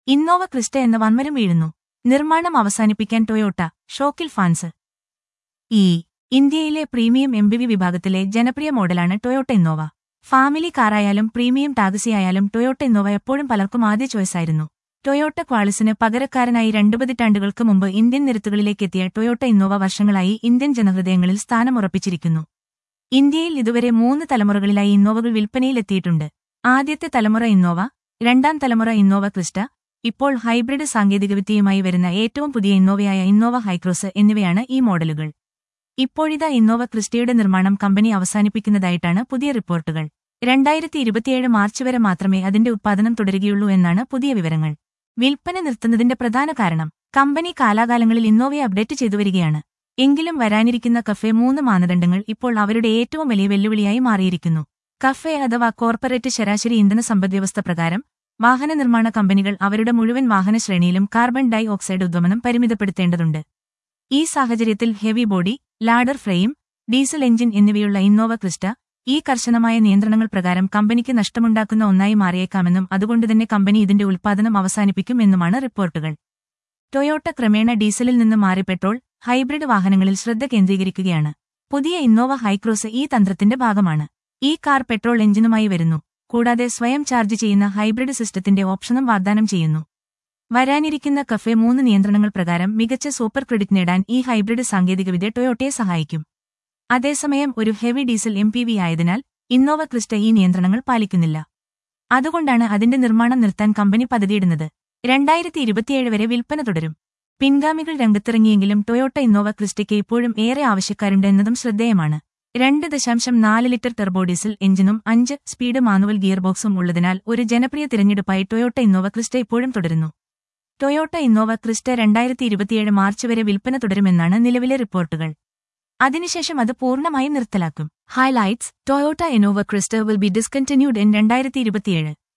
Innova Crysta എന്ന വൻമരം വീഴുന്നു നിർമ്മാണം അവസാനിപ്പിക്കാൻ ടൊയോട്ട ഷോക്കിൽ ഫാൻസ് ഈ ഇന്ത്യയിലെ പ്രീമിയം എം വിഭാഗത്തിലെ ജനപ്രിയ മോഡലാണ് ടൊയോട്ട ഇന്നോവ ഫാമിലി കാറായാലും പ്രീമിയം ടാക്സിയായാലും ടൊയോട്ട ഇന്നോവ എപ്പോഴും പലർക്കും ആദ്യ ചോയ്സായിരുന്നു ടൊയോട്ട ക്വാളിസിന് പകരക്കാരനായി രണ്ടു പതിറ്റാണ്ടുകൾക്ക് മുമ്പ് ഇന്ത്യൻ നിരത്തുകളിലേക്കെത്തിയ ടൊയോട്ട ഇന്നോവ വർഷങ്ങളായി ഇന്ത്യൻ ജനഹൃദയങ്ങളിൽ സ്ഥാനമുറപ്പിച്ചിരിക്കുന്നു ഇന്ത്യയിൽ ഇതുവരെ മൂന്ന് തലമുറകളിലായി ഇന്നോവകൾ വിൽപ്പനയിലെത്തിയിട്ടുണ്ട് ആദ്യത്തെ തലമുറ ഇന്നോവ രണ്ടാം തലമുറ ഇന്നോവ ക്രിസ്റ്റ ഇപ്പോൾ ഹൈബ്രിഡ് സാങ്കേതികവിദ്യയുമായി വരുന്ന ഏറ്റവും പുതിയ ഇന്നോവയായ ഇന്നോവ ഹൈക്രോസ് എന്നിവയാണ് ഈ മോഡലുകൾ ഇപ്പോഴിതാ ഇന്നോവ ക്രിസ്റ്റയുടെ നിർമ്മാണം കമ്പനി അവസാനിപ്പിക്കുന്നതായിട്ടാണ് പുതിയ റിപ്പോർട്ടുകൾ രണ്ടായിരത്തി ഇരുപത്തിയേഴ് മാർച്ച് വരെ മാത്രമേ അതിന്റെ ഉത്പാദനം തുടരുകയുള്ളൂ എന്നാണ് പുതിയ വിവരങ്ങൾ വിൽപ്പന നിർത്തുന്നതിന്റെ പ്രധാന കാരണം കമ്പനി കാലാകാലങ്ങളിൽ ഇന്നോവയെ അപ്ഡേറ്റ് ചെയ്തു വരികയാണ് എങ്കിലും വരാനിരിക്കുന്ന കഫെ മൂന്ന് മാനദണ്ഡങ്ങൾ ഇപ്പോൾ അവരുടെ ഏറ്റവും വലിയ വെല്ലുവിളിയായി മാറിയിരിക്കുന്നു കഫെ അഥവാ കോർപ്പറേറ്റ് ശരാശരി ഇന്ധന സമ്പദ്വ്യവസ്ഥ പ്രകാരം വാഹന നിർമ്മാണ കമ്പനികൾ അവരുടെ മുഴുവൻ വാഹന ശ്രേണിയിലും കാർബൺ ഡൈ ഓക്സൈഡ് ഉദ്വമനം പരിമിതപ്പെടുത്തേണ്ടതുണ്ട് ഈ സാഹചര്യത്തിൽ heavy body ladder frame diesel engine എന്നിവയുള്ള ഇന്നോവ ക്രിസ്റ്റ ഈ കർശനമായ നിയന്ത്രണങ്ങൾ പ്രകാരം കമ്പനിക്ക് നഷ്ടമുണ്ടാക്കുന്ന ഒന്നായി മാറിയേക്കാമെന്നും അതുകൊണ്ടുതന്നെ കമ്പനി ഇതിന്റെ ഉൽപ്പാദനം അവസാനിപ്പിക്കും എന്നുമാണ് റിപ്പോർട്ടുകൾ ടൊയോട്ട ക്രമേണ ഡീസലിൽ നിന്ന് മാറി പെട്രോൾ ഹൈബ്രിഡ് വാഹനങ്ങളിൽ ശ്രദ്ധ കേന്ദ്രീകരിക്കുകയാണ് പുതിയ ഇന്നോവ ഹൈക്രോസ് ഈ തന്ത്രത്തിന്റെ ഭാഗമാണ് ഈ കാർ പെട്രോൾ എഞ്ചിനുമായി വരുന്നു കൂടാതെ സ്വയം ചാർജ് ചെയ്യുന്ന ഹൈബ്രിഡ് സിസ്റ്റത്തിന്റെ ഓപ്ഷനും വാഗ്ദാനം ചെയ്യുന്നു വരാനിരിക്കുന്ന കഫെ മൂന്ന് നിയന്ത്രണങ്ങൾ പ്രകാരം മികച്ച സൂപ്പർ ക്രെഡിറ്റ് നേടാൻ ഈ ഹൈബ്രിഡ് സാങ്കേതികവിദ്യ ടൊയോട്ടയെ സഹായിക്കും അതേസമയം ഒരു heavy diesel M P V ആയതിനാൽ ഇന്നോവ ക്രിസ്റ്റ ഈ നിയന്ത്രണങ്ങൾ പാലിക്കുന്നില്ല അതുകൊണ്ടാണ് അതിന്റെ നിർമ്മാണം നിർത്താൻ കമ്പനി പദ്ധതിയിടുന്നത് രണ്ടായിരത്തി ഇരുപത്തിയേഴ് വരെ വിൽപ്പന തുടരും പിൻഗാമികൾ രംഗത്തിറങ്ങിയെങ്കിലും ടൊയോട്ട ഇന്നോവ ക്രിസ്റ്റയ്ക്ക് ഇപ്പോഴും ഏറെ ആവശ്യക്കാരുണ്ട് എന്നതും ശ്രദ്ധേയമാണ് രണ്ട് ദശാംശം നാല് ലിറ്റർ ടെർബോ ഡീസൽ എഞ്ചിനും അഞ്ച് സ്പീഡ് മാനുവൽ ഗിയർബോക്സും ഉള്ളതിനാൽ ഒരു ജനപ്രിയ തിരഞ്ഞെടുപ്പായി ടൊയോട്ട ഇന്നോവ ക്രിസ്റ്റ ഇപ്പോഴും തുടരുന്നു ടൊയോട്ട ഇന്നോവ ക്രിസ്റ്റ രണ്ടായിരത്തി ഇരുപത്തിയേഴ് മാർച്ച് വരെ വിൽപ്പന തുടരുമെന്നാണ് നിലവിലെ റിപ്പോർട്ടുകൾ അതിനുശേഷം അത് പൂർണ്ണമായും നിർത്തലാക്കും highlights Toyota Innova Crysta will be discontinued in രണ്ടായിരത്തി ഇരുപത്തിയേഴ്